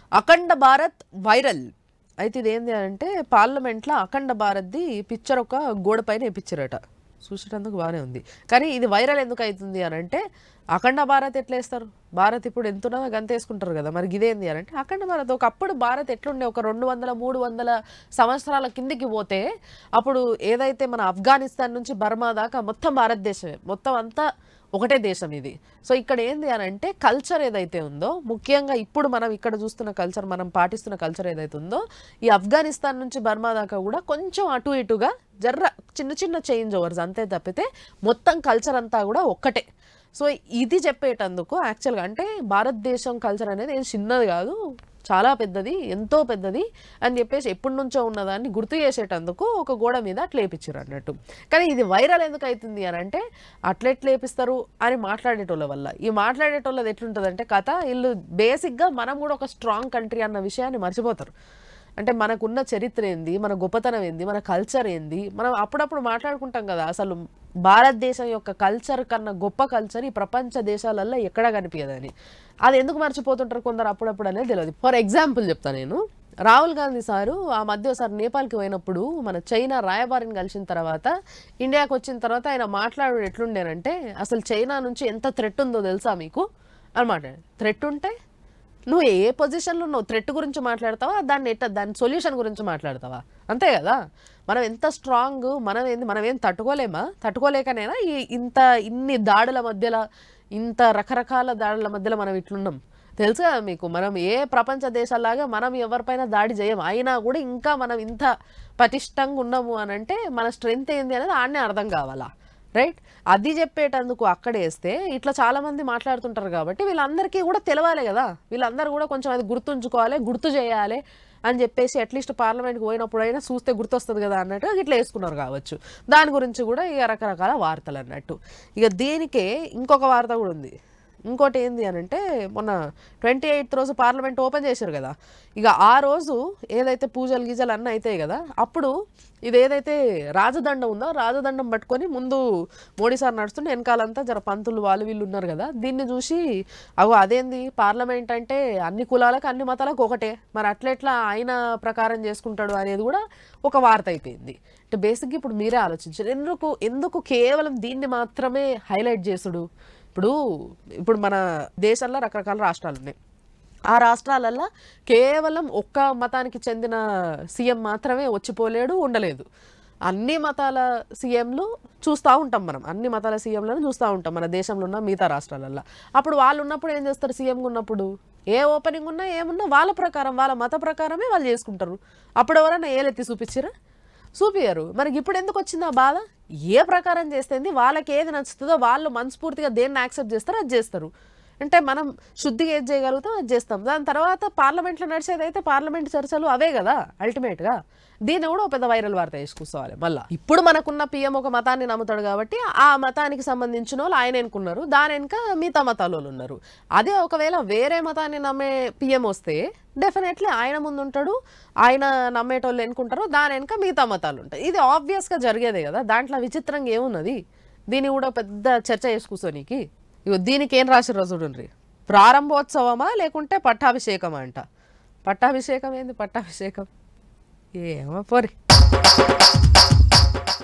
అఖండ Bharat viral అయితే ఇది ఏంది అంటే పార్లమెంట్లో అఖండ భారత్ది పిక్చర్ ఒక గోడ పైన వేపించారట చూసేటందుకు బాగానే ఉంది కానీ ఇది వైరల్ ఎందుకు అవుతుంది అని అంటే అఖండ భారత్ ఎట్లా వేస్తారు భారత్ ఇప్పుడు ఎంత ఉన్నదో గంత వేసుకుంటారు కదా మరి ఇదేంది అని అంటే అఖండ భారత్ ఒకప్పుడు భారత్ ఎట్లుండే ఒక రెండు వందల మూడు వందల సంవత్సరాల కిందికి పోతే అప్పుడు ఏదైతే మన ఆఫ్ఘనిస్తాన్ నుంచి బర్మా దాకా మొత్తం భారతదేశమే మొత్తం అంతా ఒకటే దేశం ఇది సో ఇక్కడ ఏంది అని అంటే కల్చర్ ఏదైతే ఉందో ముఖ్యంగా ఇప్పుడు మనం ఇక్కడ చూస్తున్న కల్చర్ మనం పాటిస్తున్న కల్చర్ ఏదైతే ఉందో ఈ ఆఫ్ఘనిస్తాన్ నుంచి బర్మా దాకా కూడా కొంచెం అటు ఇటుగా జర్ర చిన్న చిన్న చేంజ్ ఓవర్స్ అంతే తప్పితే మొత్తం కల్చర్ అంతా కూడా ఒక్కటే సో ఇది చెప్పేటందుకు యాక్చువల్గా అంటే భారతదేశం కల్చర్ అనేది ఏం చిన్నది కాదు చాలా పెద్దది ఎంతో పెద్దది అని చెప్పేసి ఎప్పటి నుంచో ఉన్నదాన్ని గుర్తు చేసేటందుకు ఒక గోడ మీద అట్లా వేపించారు అన్నట్టు కానీ ఇది వైరల్ ఎందుకు అవుతుంది అని అంటే అట్లా ఎట్లా వేపిస్తారు అని మాట్లాడేటోళ్ళ వల్ల ఈ మాట్లాడేటోళ్ళది ఎట్లుంటుంది అంటే కథ వీళ్ళు బేసిక్గా మనం కూడా ఒక స్ట్రాంగ్ కంట్రీ అన్న విషయాన్ని మర్చిపోతారు అంటే మనకున్న చరిత్ర ఏంది మన గొప్పతనం ఏంది మన కల్చర్ ఏంది మనం అప్పుడప్పుడు మాట్లాడుకుంటాం కదా అసలు భారతదేశం యొక్క కల్చర్ కన్నా గొప్ప కల్చర్ ఈ ప్రపంచ దేశాలలో ఎక్కడా కనిపించదని అది ఎందుకు మర్చిపోతుంటారు కొందరు అప్పుడప్పుడు అనేది తెలియదు ఫర్ ఎగ్జాంపుల్ చెప్తా నేను రాహుల్ గాంధీ సారు ఆ మధ్య ఒకసారి నేపాల్కి పోయినప్పుడు మన చైనా రాయబారిని కలిసిన తర్వాత ఇండియాకి వచ్చిన తర్వాత ఆయన మాట్లాడు ఎట్లుండేనంటే అసలు చైనా నుంచి ఎంత థ్రెట్ ఉందో తెలుసా మీకు అని మాట్లాడారు థ్రెట్ ఉంటే నువ్వు ఏ పొజిషన్లో నువ్వు థ్రెట్ గురించి మాట్లాడతావా దాన్ని ఎట్ట దాని సొల్యూషన్ గురించి మాట్లాడతావా అంతే కదా మనం ఎంత స్ట్రాంగ్ మనం ఏంది మనం ఏం తట్టుకోలేమా తట్టుకోలేకనేనా ఈ ఇంత ఇన్ని దాడుల మధ్యలో ఇంత రకరకాల దాడుల మధ్యలో మనం ఇట్లున్నాం తెలుసు కదా మీకు మనం ఏ ప్రపంచ దేశాలాగా మనం ఎవరిపైన దాడి చేయం అయినా కూడా ఇంకా మనం ఇంత పటిష్టంగా ఉన్నాము అని అంటే మన స్ట్రెంగ్త్ ఏంది అనేది ఆడనే అర్థం కావాలా రైట్ అది చెప్పేటందుకు అక్కడేస్తే ఇట్లా చాలా మంది మాట్లాడుతుంటారు కాబట్టి వీళ్ళందరికీ కూడా తెలవాలి కదా వీళ్ళందరూ కూడా కొంచెం అది గుర్తుంచుకోవాలి గుర్తు చేయాలి అని చెప్పేసి అట్లీస్ట్ పార్లమెంట్కి పోయినప్పుడైనా చూస్తే గుర్తొస్తుంది కదా అన్నట్టు ఇట్లా వేసుకున్నారు కావచ్చు దాని గురించి కూడా ఇక రకరకాల వార్తలు అన్నట్టు ఇక దీనికే ఇంకొక వార్త కూడా ఉంది ఇంకోటి ఏంది అని అంటే మొన్న ట్వంటీ ఎయిత్ రోజు పార్లమెంట్ ఓపెన్ చేశారు కదా ఇక ఆ రోజు ఏదైతే పూజలు గీజలు అన్నీ అవుతాయి కదా అప్పుడు ఇది ఏదైతే రాజదండం ఉందో రాజదండం పట్టుకొని ముందు మోడీ సార్ నడుస్తుంటే వెనకాలంతా జర పంతులు వాళ్ళు వీళ్ళు ఉన్నారు కదా దీన్ని చూసి అగో అదేంది పార్లమెంట్ అంటే అన్ని కులాలకు అన్ని మతాలకు ఒకటే మరి అట్లెట్లా ఆయన ప్రకారం చేసుకుంటాడు అనేది కూడా ఒక వార్త అయిపోయింది అంటే బేసిక్గా ఇప్పుడు మీరే ఆలోచించారు ఎందుకు ఎందుకు కేవలం దీన్ని మాత్రమే హైలైట్ చేసుడు ఇప్పుడు ఇప్పుడు మన దేశంలో రకరకాల రాష్ట్రాలు ఉన్నాయి ఆ రాష్ట్రాలల్లో కేవలం ఒక్క మతానికి చెందిన సీఎం మాత్రమే వచ్చిపోలేడు ఉండలేదు అన్ని మతాల సీఎంలు చూస్తూ ఉంటాం మనం అన్ని మతాల సీఎంలను చూస్తూ ఉంటాం మన దేశంలో ఉన్న మిగతా రాష్ట్రాలల్లో అప్పుడు వాళ్ళు ఉన్నప్పుడు ఏం చేస్తారు సీఎంగా ఉన్నప్పుడు ఏ ఓపెనింగ్ ఉన్నా ఏమున్నా వాళ్ళ ప్రకారం వాళ్ళ మత ప్రకారమే వాళ్ళు చేసుకుంటారు అప్పుడు ఎవరైనా ఏలెత్తి చూపించారా చూపియరు మనకి ఇప్పుడు ఎందుకు వచ్చింది ఆ బాధ ఏ ప్రకారం చేస్తేంది వాళ్ళకి ఏది నచ్చుతుందో వాళ్ళు మనస్ఫూర్తిగా దేన్ని యాక్సెప్ట్ చేస్తారో అది చేస్తారు అంటే మనం శుద్ధిగా ఏది చేయగలుగుతాం అది చేస్తాం దాని తర్వాత పార్లమెంట్లో నడిచేది అయితే పార్లమెంట్ చర్చలు అవే కదా అల్టిమేట్గా దీన్ని కూడా ఒక పెద్ద వైరల్ వార్త వేసుకూసుకోవాలి మళ్ళీ ఇప్పుడు మనకున్న పిఎం ఒక మతాన్ని నమ్ముతాడు కాబట్టి ఆ మతానికి సంబంధించిన వాళ్ళు ఆయన ఎన్నుకున్నారు దాని వెనుక మిగతా మతాల వాళ్ళు ఉన్నారు అదే ఒకవేళ వేరే మతాన్ని నమ్మే పిఎం వస్తే డెఫినెట్లీ ఆయన ముందు ఉంటాడు ఆయన నమ్మేటోళ్ళు ఎన్నుకుంటారు దాని వెనుక మిగతా మతాలు ఉంటాయి ఇది ఆబ్వియస్గా జరిగేదే కదా దాంట్లో విచిత్రంగా ఏమున్నది దీన్ని కూడా పెద్ద చర్చ చేసుకూసోనికి ఇగో దీనికి ఏం రాసిర్రో చూడండి ప్రారంభోత్సవమా లేకుంటే పట్టాభిషేకమా అంట పట్టాభిషేకం ఏంది పట్టాభిషేకం ఏమో పోరి